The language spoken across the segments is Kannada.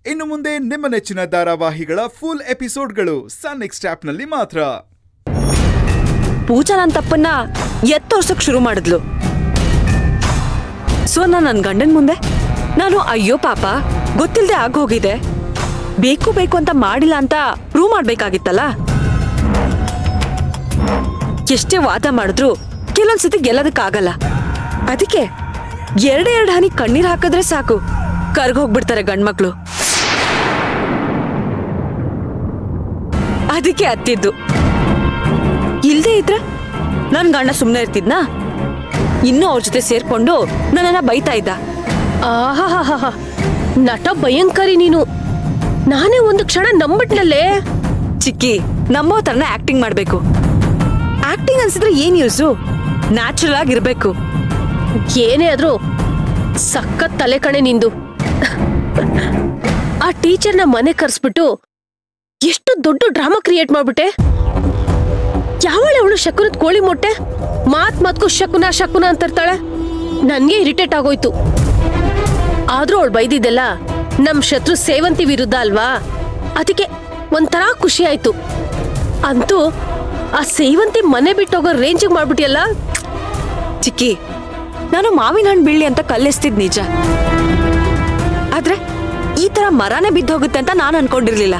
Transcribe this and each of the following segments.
ಇನ್ನು ಮುಂದೆ ನಿಮ್ಮ ನೆಚ್ಚಿನ ಧಾರಾವಾಹಿಗಳ ಫುಲ್ ಎಪಿಸೋಡ್ಗಳು ಸನ್ ನೆಕ್ಸ್ಟ್ ಆಪ್ನಲ್ಲಿ ಮಾತ್ರ ಪೂಜಾ ನನ್ನ ತಪ್ಪನ್ನ ಎತ್ತೋರ್ಸಕ್ ಶುರು ಮಾಡಿದ್ಲು ಸೊ ನಾನು ನನ್ನ ಗಂಡನ ಮುಂದೆ ನಾನು ಅಯ್ಯೋ ಪಾಪ ಗೊತ್ತಿಲ್ಲದೆ ಆಗೋಗಿದೆ ಬೇಕು ಬೇಕು ಅಂತ ಮಾಡಿಲ್ಲ ಅಂತ ಪ್ರೂವ್ ಮಾಡ್ಬೇಕಾಗಿತ್ತಲ್ಲ ಎಷ್ಟೇ ವಾದ ಮಾಡಿದ್ರು ಕೆಲವೊಂದ್ಸತಿ ಗೆಲ್ಲೋದಕ್ಕಾಗಲ್ಲ ಅದಕ್ಕೆ ಎರಡೇ ಎರಡು ಹನಿ ಕಣ್ಣೀರ್ ಹಾಕಿದ್ರೆ ಸಾಕು ಕರ್ಗ್ ಹೋಗ್ಬಿಡ್ತಾರೆ ಗಂಡ್ಮಕ್ಳು ಅದಕ್ಕೆ ಹತ್ತಿದ್ದು ಇಲ್ದೇ ಇದ್ರೆ ನನ್ ಗಂಡ ಸುಮ್ಮನೆ ಇರ್ತಿದ್ನಾ ಇನ್ನೂ ಅವ್ರ ಜೊತೆ ಸೇರ್ಕೊಂಡು ನನ್ನನ್ನ ಬೈತಾ ಇದ್ದ ಆಹಾಹಾಹಾ ನಟ ಭಯಂಕರಿ ನೀನು ನಾನೇ ಒಂದು ಕ್ಷಣ ನಂಬಿಟ್ನಲ್ಲೇ ಚಿಕ್ಕಿ ನಮ್ಮೋ ತರನ ಆಕ್ಟಿಂಗ್ ಮಾಡ್ಬೇಕು ಆಕ್ಟಿಂಗ್ ಅನ್ಸಿದ್ರೆ ಏನ್ ಯೂಸು ನ್ಯಾಚುರಲ್ ಆಗಿರ್ಬೇಕು ಏನೇ ಆದ್ರೂ ಸಖತ್ ತಲೆ ಕಣೆ ನಿಂದು ಆ ಟೀಚರ್ನ ಮನೆ ಕರ್ಸ್ಬಿಟ್ಟು ಎಷ್ಟು ದೊಡ್ಡ ಡ್ರಾಮಾ ಕ್ರಿಯೇಟ್ ಮಾಡ್ಬಿಟ್ಟೆ ಯಾವಳೆ ಅವಳು ಶಕುನದ ಕೋಳಿ ಮೊಟ್ಟೆ ಮಾತ್ ಮಾತ್ಕು ಶಕುನ ಶಕುನ ಅಂತಿರ್ತಾಳೆ ನನ್ಗೆ ಇರಿಟೇಟ್ ಆಗೋಯ್ತು ಆದ್ರೂ ಅವಳು ಬೈದಿದ್ದೆಲ್ಲ ನಮ್ ಶತ್ರು ಸೇವಂತಿ ವಿರುದ್ಧ ಅಲ್ವಾ ಅದಕ್ಕೆ ಒಂಥರ ಖುಷಿ ಆಯ್ತು ಅಂತೂ ಆ ಸೇವಂತಿ ಮನೆ ಬಿಟ್ಟೋಗೋ ರೇಂಜಿಗೆ ಮಾಡ್ಬಿಟ್ಟಿಯಲ್ಲ ಚಿಕ್ಕಿ ನಾನು ಮಾವಿನ ಹಣ್ಣು ಬೀಳಿ ಅಂತ ಕಲ್ಲೆಸ್ತಿದ್ ನಿಜ ಆದ್ರೆ ಈ ತರ ಮರನೇ ಬಿದ್ದೋಗುತ್ತೆ ಅಂತ ನಾನು ಅನ್ಕೊಂಡಿರ್ಲಿಲ್ಲ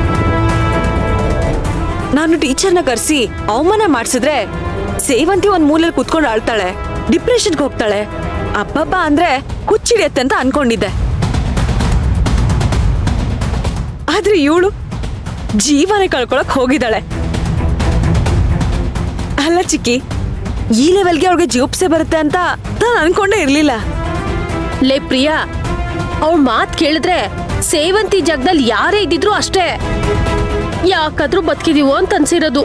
ನಾನು ಟೀಚರ್ನ ಕರೆಸಿ ಅವಮಾನ ಮಾಡಿಸಿದ್ರೆ ಸೇವಂತಿ ಒಂದ್ ಮೂಲೆಯಲ್ಲಿ ಕುತ್ಕೊಂಡು ಆಳ್ತಾಳೆ ಡಿಪ್ರೆಷನ್ಗೆ ಹೋಗ್ತಾಳೆ ಅಬ್ಬಬ್ಬ ಅಂದ್ರೆ ಹುಚ್ಚಿಡಿಯತ್ತೆ ಅಂತ ಅನ್ಕೊಂಡಿದ್ದೆ ಆದ್ರೆ ಇವಳು ಜೀವನ ಕಳ್ಕೊಳಕ್ ಹೋಗಿದ್ದಾಳೆ ಅಲ್ಲ ಚಿಕ್ಕಿ ಈ ಲೆವೆಲ್ಗೆ ಅವಳಿಗೆ ಜಿಗುಪ್ಸೆ ಬರುತ್ತೆ ಅಂತ ನಾನು ಅನ್ಕೊಂಡೇ ಇರ್ಲಿಲ್ಲ ಲೇ ಪ್ರಿಯಾ ಅವಳ ಮಾತ್ ಕೇಳಿದ್ರೆ ಸೇವಂತಿ ಜಾಗದಲ್ಲಿ ಯಾರೇ ಇದ್ದಿದ್ರು ಅಷ್ಟೇ ಯಾಕಾದ್ರೂ ಬದುಕಿದೀವೋ ಅಂತ ಅನ್ಸಿರೋದು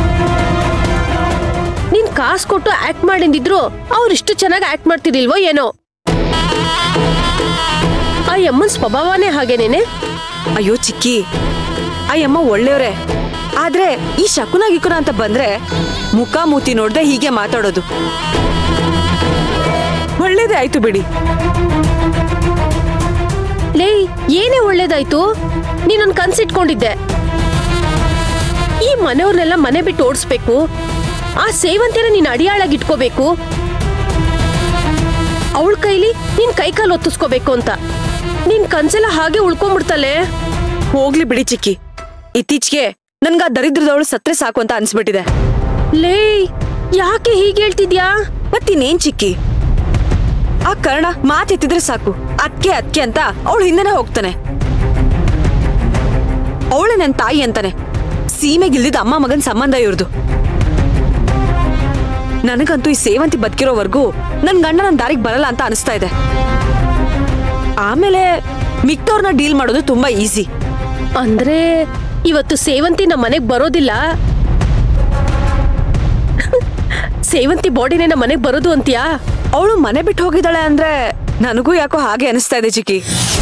ನೀನ್ ಕಾಸ್ ಕೊಟ್ಟು ಆಕ್ಟ್ ಮಾಡಿಂದಿದ್ರು ಅವ್ರು ಇಷ್ಟು ಚೆನ್ನಾಗಿ ಆಕ್ಟ್ ಮಾಡ್ತಿರ್ಲಿಲ್ವೋ ಏನೋ ಆ ಯಮ್ಮನ್ ಸ್ವಭಾವನೇ ಹಾಗೇನೇನೆ ಅಯ್ಯೋ ಚಿಕ್ಕಿ ಆ ಅಮ್ಮ ಒಳ್ಳೆಯವ್ರೆ ಆದ್ರೆ ಈ ಶಕುನ ಗಿಕುನ ಅಂತ ಬಂದ್ರೆ ಮುಖ ಮೂತಿ ನೋಡ್ದೆ ಹೀಗೆ ಮಾತಾಡೋದು ಒಳ್ಳೇದೇ ಆಯ್ತು ಬಿಡಿ ಲೇ ಏನೇ ಒಳ್ಳೇದಾಯ್ತು ನೀನೊಂದ್ ಕನ್ಸಿಟ್ಕೊಂಡಿದ್ದೆ ಈ ಮನೆಯವ್ರನ್ನೆಲ್ಲ ಮನೆ ಬಿಟ್ಟು ಓಡಿಸ್ಬೇಕು ಆ ಸೇವಂತಿನ ನೀನ್ ಅಡಿಯಾಳಾಗಿ ಇಟ್ಕೋಬೇಕು ಅವಳ ಕೈಲಿ ನೀನ್ ಕೈಕಾಲು ಒತ್ತಿಸ್ಕೋಬೇಕು ಅಂತ ನಿನ್ ಕನ್ಸೆಲ್ಲ ಹಾಗೆ ಉಳ್ಕೊಂಡ್ಬಿಡ್ತಲ್ಲೇ ಹೋಗ್ಲಿ ಬಿಡಿ ಚಿಕ್ಕಿ ಇತ್ತೀಚೆಗೆ ನನ್ಗ ಆ ದರಿದ್ರದವಳು ಸತ್ರೆ ಸಾಕು ಅಂತ ಅನ್ಸ್ಬಿಟ್ಟಿದೆ ಲೇ ಯಾಕೆ ಹೀಗೆ ಹೇಳ್ತಿದ್ಯಾ ಮತ್ತಿನ್ನೇನ್ ಚಿಕ್ಕಿ ಆ ಕರ್ಣ ಮಾತೆತ್ತಿದ್ರೆ ಸಾಕು ಅದ್ಕೆ ಅದ್ಕೆ ಅಂತ ಅವಳು ಹಿಂದೆನೆ ಹೋಗ್ತಾನೆ ಅವಳೆ ನನ್ ತಾಯಿ ಅಂತಾನೆ ಸೀಮೆಗಿಲ್ದಿದ್ ಅಮ್ಮ ಮಗನ್ ಸಂಬಂಧ ಇವ್ರದು ನನಗಂತೂ ಈ ಸೇವಂತಿ ಬದುಕಿರೋವರೆಗೂ ನನ್ ಗಂಡ ನನ್ ದಾರಿಗೆ ಬರಲ್ಲ ಅಂತ ಅನಿಸ್ತಾ ಇದೆ ಆಮೇಲೆ ಮಿಕ್ತವ್ರನ್ನ ಡೀಲ್ ಮಾಡೋದು ತುಂಬಾ ಈಸಿ ಅಂದ್ರೆ ಇವತ್ತು ಸೇವಂತಿ ನಮ್ಮ ಮನೆಗ್ ಬರೋದಿಲ್ಲ ಸೇವಂತಿ ಬಾಡಿನೇ ನಮ್ಮ ಮನೆಗ್ ಬರೋದು ಅಂತ್ಯಾ ಅವಳು ಮನೆ ಬಿಟ್ಟು ಹೋಗಿದ್ದಾಳೆ ಅಂದ್ರೆ ನನಗೂ ಯಾಕೋ ಹಾಗೆ ಅನಿಸ್ತಾ ಇದೆ ಚಿಕ್ಕಿ